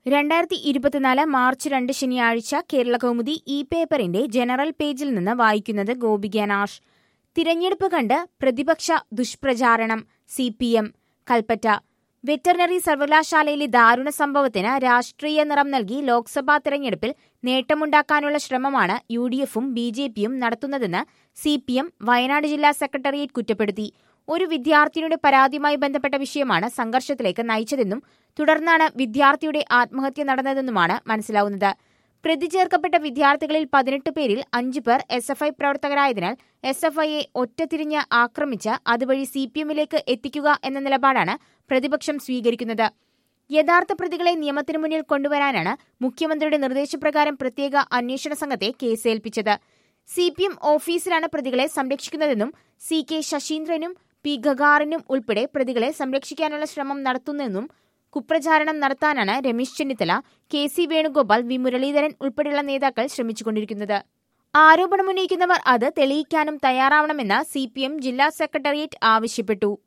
രണ്ടായിരത്തി ഇരുപത്തിനാല് മാർച്ച് രണ്ട് ശനിയാഴ്ച കേരള കൗമുദി ഇ പേപ്പറിന്റെ ജനറൽ പേജിൽ നിന്ന് വായിക്കുന്നത് ഗോപിക നാഷ് തിരഞ്ഞെടുപ്പ് കണ്ട് പ്രതിപക്ഷ ദുഷ്പ്രചാരണം C P M Kalpetta veterinary സർവകലാശാലയിലെ ദാരുണ സംഭവത്തിന് രാഷ്ട്രീയ നിറം നൽകി ലോക്സഭാ തെരഞ്ഞെടുപ്പിൽ നേട്ടമുണ്ടാക്കാനുള്ള ശ്രമമാണ് യു ഡി എഫും ബി ജെ പിയും നടത്തുന്നതെന്ന് സി പി എം വയനാട് ജില്ലാ സെക്രട്ടേറിയറ്റ് കുറ്റപ്പെടുത്തി ഒരു വിദ്യാർത്ഥിനിയുടെ പരാതിയുമായി ബന്ധപ്പെട്ട വിഷയമാണ് സംഘർഷത്തിലേക്ക് നയിച്ചതെന്നും തുടർന്നാണ് വിദ്യാർത്ഥിയുടെ ആത്മഹത്യ നടന്നതെന്നുമാണ് മനസ്സിലാവുന്നത് പ്രതി ചേർക്കപ്പെട്ട വിദ്യാർത്ഥികളിൽ പതിനെട്ട് പേരിൽ അഞ്ചു പേർ എസ് എഫ് ഐ പ്രവർത്തകരായതിനാൽ എസ് എഫ് ഐയെ ഒറ്റതിരിഞ്ഞ് ആക്രമിച്ച് അതുവഴി സി പി എമ്മിലേക്ക് എത്തിക്കുക എന്ന നിലപാടാണ് പ്രതിപക്ഷം സ്വീകരിക്കുന്നത് യഥാർത്ഥ പ്രതികളെ നിയമത്തിനു മുന്നിൽ കൊണ്ടുവരാനാണ് മുഖ്യമന്ത്രിയുടെ നിർദ്ദേശപ്രകാരം പ്രത്യേക അന്വേഷണ സംഘത്തെ കേസേൽപ്പിച്ചത് സി പി എം ഓഫീസിലാണ് പ്രതികളെ സംരക്ഷിക്കുന്നതെന്നും സി കെ ശശീന്ദ്രനും പി ഗഗാറിനും ഉൾപ്പെടെ പ്രതികളെ സംരക്ഷിക്കാനുള്ള ശ്രമം നടത്തുന്നെന്നും കുപ്രചാരണം നടത്താനാണ് Ramesh Chennithala K C Venugopal V Muraleedharan ഉൾപ്പെടെയുള്ള നേതാക്കൾ ശ്രമിച്ചുകൊണ്ടിരിക്കുന്നത് ആരോപണമുന്നയിക്കുന്നവർ അത് തെളിയിക്കാനും തയ്യാറാവണമെന്ന് സി ജില്ലാ സെക്രട്ടേറിയറ്റ് ആവശ്യപ്പെട്ടു